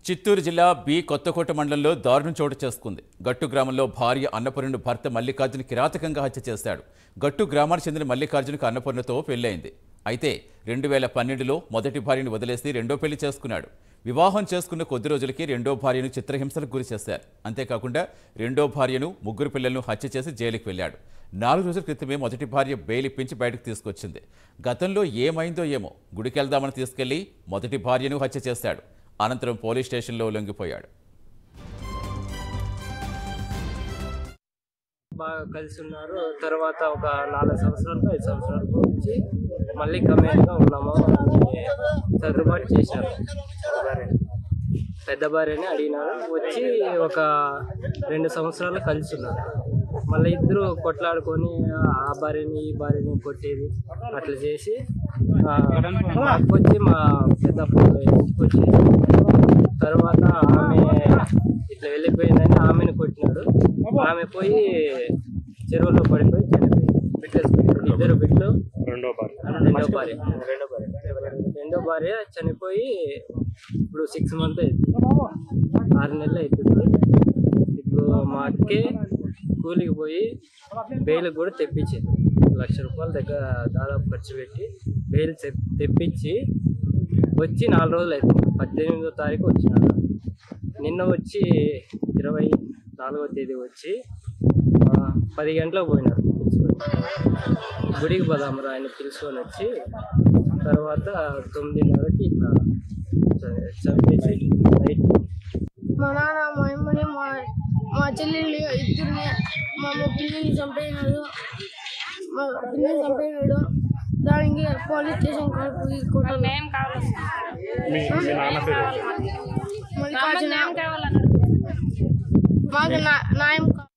చిత్తూరు జిల్లా బి కొత్తకోట మండలంలో దారుణం చోటు చేసుకుంది గట్టు గ్రామంలో భార్య అన్నపూర్ణను భర్త మల్లికార్జున కిరాతకంగా హత్య చేశాడు గట్టు గ్రామానికి చెందిన మల్లికార్జునకు అన్నపూర్ణతో పెళ్ళైంది అయితే రెండు వేల పన్నెండులో మొదటి భార్యను వదిలేసి రెండో పెళ్లి చేసుకున్నాడు వివాహం చేసుకున్న కొద్ది రోజులకి రెండో భార్యను చిత్రహింసలకు గురి చేశారు అంతేకాకుండా రెండో భార్యను ముగ్గురు పిల్లలను హత్య చేసి జైలుకి వెళ్ళాడు నాలుగు రోజుల క్రితమే మొదటి భార్య బెయిల్ ఇప్పించి బయటకు తీసుకొచ్చింది గతంలో ఏమైందో ఏమో గుడికెళ్దామని తీసుకెళ్లి మొదటి భార్యను హత్య చేశాడు అనంతరం పోలీస్ స్టేషన్లో లొంగిపోయాడు బాగా కలిసి ఉన్నారు తర్వాత ఒక నాలుగు సంవత్సరాలకు ఐదు సంవత్సరాలకు వచ్చి మళ్ళీ కమ్యూనిటీగా ఉన్నాము అని సర్దుబాటు చేశారు పెద్ద భార్యని అడిగినారు వచ్చి ఒక రెండు సంవత్సరాలు కలిసి ఉన్నారు మళ్ళీ ఇద్దరు కొట్లాడుకొని ఆ భార్యని ఈ భార్యని కొట్టేది అట్లా చేసి ఆ, మా అక్క వచ్చి మా పెద్ద ఇంటికి వచ్చింది తర్వాత ఆమె ఇట్లా వెళ్ళిపోయిందని ఆమెను కొట్టినాడు ఆమె పోయి చెరువులో పడిపోయి చనిపోయింది బిడ్డలు ఇద్దరు బిడ్డలు రెండో భార్య రెండో భార్య రెండో భార్య రెండో భార్య చనిపోయి ఇప్పుడు సిక్స్ మంత్ అవుతుంది ఆరు నెలలు అవుతుంది ఇప్పుడు మా అక్కే కూలికి పోయి బెయిల్ కూడా తెప్పించింది లక్ష రూపాయల దగ్గర దాదాపు ఖర్చు పెట్టి బెయిల్ తెప్- తెప్పించి వచ్చి నాలుగు రోజులు అవుతుంది పద్దెనిమిదో తారీఖు వచ్చినాడు నిన్న వచ్చి ఇరవై నాలుగో తేదీ వచ్చి ఆ, పది గంటలకు పోయినారు పిలుచుకొని గుడికి పోదాము ఆయన పిలుచుకొని వచ్చి తర్వాత తొమ్మిదిన్నరకి ఇట్లా చ- చంపేసి నైట్ మా నాన్న మా అమ్మని మా మా చెల్లెల్ని ఇద్దరిని మా అమ్మ పిల్లిని చంపేనాడు మా పిల్లిని చంపేనాడు దానికి పోలీస్ స్టేషన్ కాడికి కొట్టాను మీ మీ నాన్న పేరు ఏంటి? మల్లికార్జున మాకు నా న్యాయం కావాలి